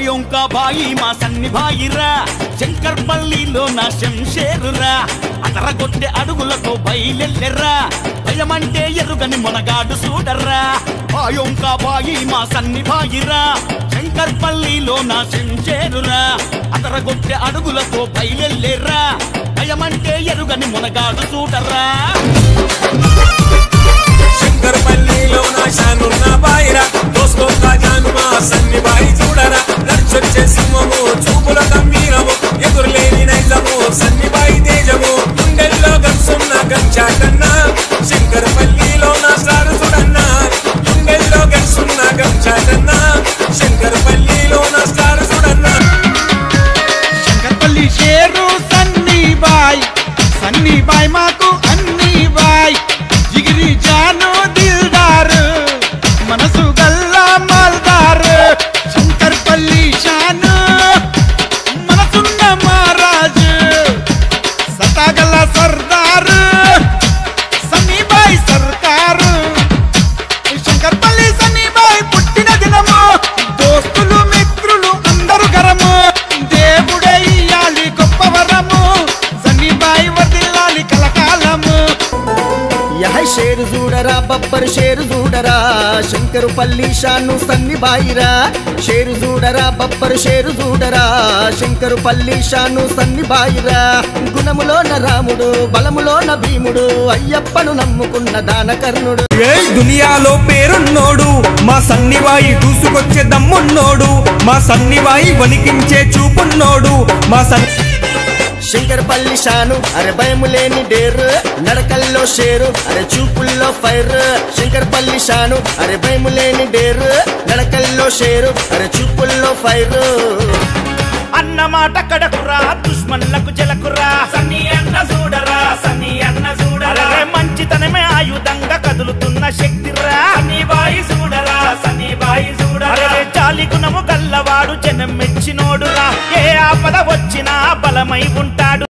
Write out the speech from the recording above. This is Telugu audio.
ఆయోంక బాయి మా సన్ని బాయిరా శంకర్ పల్లిలో నా శంషేరురా అతరగొట్టె అడుగులతో బయలెల్లెర్రా భయమంటే ఎరుగని మొనగాడు చూడర్రా ఆయోంక బాయి మా సన్ని బాయిరా శంకర్ పల్లిలో నా శంషేరురా అతరగొట్టె అడుగులతో బయలెల్లెర్రా భయమంటే ఎరుగని మొనగాడు చూడర్రా శంకరపల్లిలో నా షానున్న బాయిరా దోస్తో కాజాను మా సన్ని బాయి చూడరా నడిచొచ్చే సింహము చూపుల గంభీరము ఎదురులేని నైజము సన్ని బాయి తేజము గుండెల్లో గంసున్న గంచా కన్నా శంకరపల్లిలో నా సారు చూడన్నా గుండెల్లో గంసున్న గంచా కన్నా శంకరపల్లిలో నా సారు చూడన్నా శంకర్పల్లి షేరు సన్నీ బాయ్ సన్నీ బాయ్ మాకు అన్ని బాయ్ జిగిరి జాను దిల్దార్ మనసు గల్లా మాల్దార్ శంకర్పల్లి షాను మనసున్న మహారాజు సతాగల సర్దార్ సన్నీ బాయ్ సర్కారు శంకర్పల్లి సన్నిబాయ్ పుట్టిన దినము దోస్తులు మిత్రులు అందరు గరము దేవుడే ఇయ్యాలి గొప్ప వరము సన్నిబాయ్ వదిలాలి కలకాలము యహ షేరు చూడరా బబ్బర్ షేరు చూడరా శంకరు పల్లి షాను సన్ని బాయిరా షేరు చూడరా బబ్బర్ షేరు చూడరా శంకరు పల్లి షాను సన్ని బాయిరా గుణములోన రాముడు బలములోన భీముడు అయ్యప్పను నమ్ముకున్న దానకర్ణుడు ఏ దునియాలో పేరున్నోడు మా సన్నివాయి దూసుకొచ్చే దమ్మున్నోడు మా సన్నివాయి వణికించే చూపున్నోడు మా సన్ని శంకరపల్లి షాను అరే భయము లేని డేరు నడకల్లో షేరు అరే చూపుల్లో ఫైర్ శంకరపల్లి షాను అరే భయము లేని డేరు నడకల్లో షేరు అరే చూపుల్లో ఫైర్ అన్న మాట కడకురా దుష్మన్లకు జలకురా సన్ని అన్న చూడరా సన్ని అన్న చూడరా మంచితనమే ఆయుధంగా కదులుతున్న శక్తిరా సన్ని బాయి చూడరా సన్ని బాయి చూడరా చాలి గుణము గల్లవాడు జనం మెచ్చినోడురా ఏ ఆపద వచ్చినా బలమై ఉంటాడు